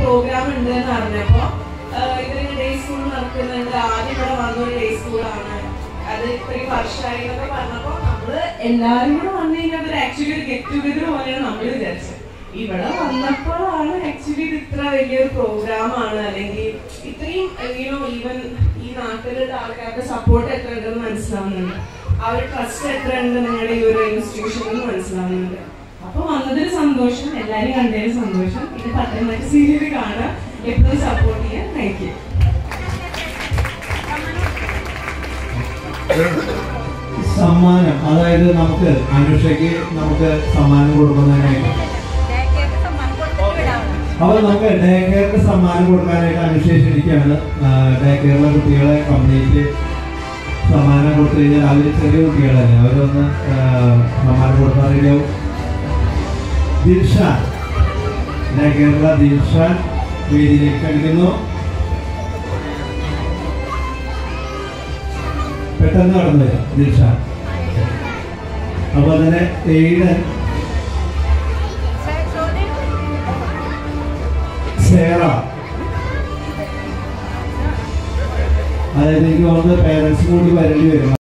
programme ഉണ്ട് എന്ന് അറിഞ്ഞപ്പോ ആഹ് ഇവര് ഡേ സ്കൂൾ നടക്കുന്നുണ്ട് ആദ്യം ഇവിടെ വന്ന ഒരു ഡേ സ്കൂളാണ് അത് ഇത്രയും വർഷമായി എന്നൊക്കെ പറഞ്ഞപ്പോ നമ്മള് എല്ലാരും കൂടെ വന്നു കഴിഞ്ഞാൽ ഒരു ആക്ച്വലി ഒരു ഗെറ്റ് ടുഗദർ പോലെയാണ് നമ്മൾ വിചാരിച്ചത് ഇവിടെ വന്നപ്പോഴാണ് ആക്ച്വലി ഇത് ഇത്ര വലിയൊരു പ്രോഗ്രാം ആണ് അല്ലെങ്കിൽ ഇത്രയും യുനോ ഈവൻ ഈ നാട്ടിലുള്ള ആൾക്കാരുടെ സപ്പോർട്ട് എത്ര ഉണ്ടെന്ന് മനസ്സിലാവുന്നുണ്ട് ആ ഒരു ട്രസ്റ്റ് എത്ര ഉണ്ട് നിങ്ങളുടെ ഈ ഒരു ഇൻസ്റ്റിറ്റ്യൂഷനിൽ മനസ്സിലാവുന്നുണ്ട് അപ്പൊ വന്നതിൽ സന്തോഷം എല്ലാരും കണ്ടതിൽ സന്തോഷം ഇത് പത്തനംതിട്ട സീരിയൽ കാണാം എപ്പോഴും സപ്പോർട്ട് ചെയ്യാൻ താങ്ക് യു സമ്മാനം അതായത് നമുക്ക് അനുഷയ്ക്ക് നമുക്ക് സമ്മാനം കൊടുക്കുന്നതിനായിട്ട് അപ്പോൾ നമുക്ക് ഡേ കെയറിന് സമ്മാനം കൊടുക്കാനായിട്ട് അനുഷയെ ക്ഷണിക്കുകയാണ് ഡേ കെയറിലെ കുട്ടികളെ കംപ്ലീറ്റ് സമ്മാനം കൊടുത്തു കഴിഞ്ഞാൽ അവർ ചെറിയ കുട്ടികളല്ലേ അവരൊന്ന് ആ, സമ്മാനം കൊടുക്കാൻ റെഡിയാവും ദിൽഷാൻ ഡേ കെയറിലെ ദിൽഷാൻ വേദിയിലേക്ക് ക്ഷണിക്കുന്നു പെട്ടെന്ന് കടന്നു വരാം ദിൽഷാൻ അപ്പോൾ തന്നെ എയ്ഡൻ സേറ അതായത് എനിക്ക് തോന്നുന്നത് പേരൻസ് കൂടി വരേണ്ടി വരും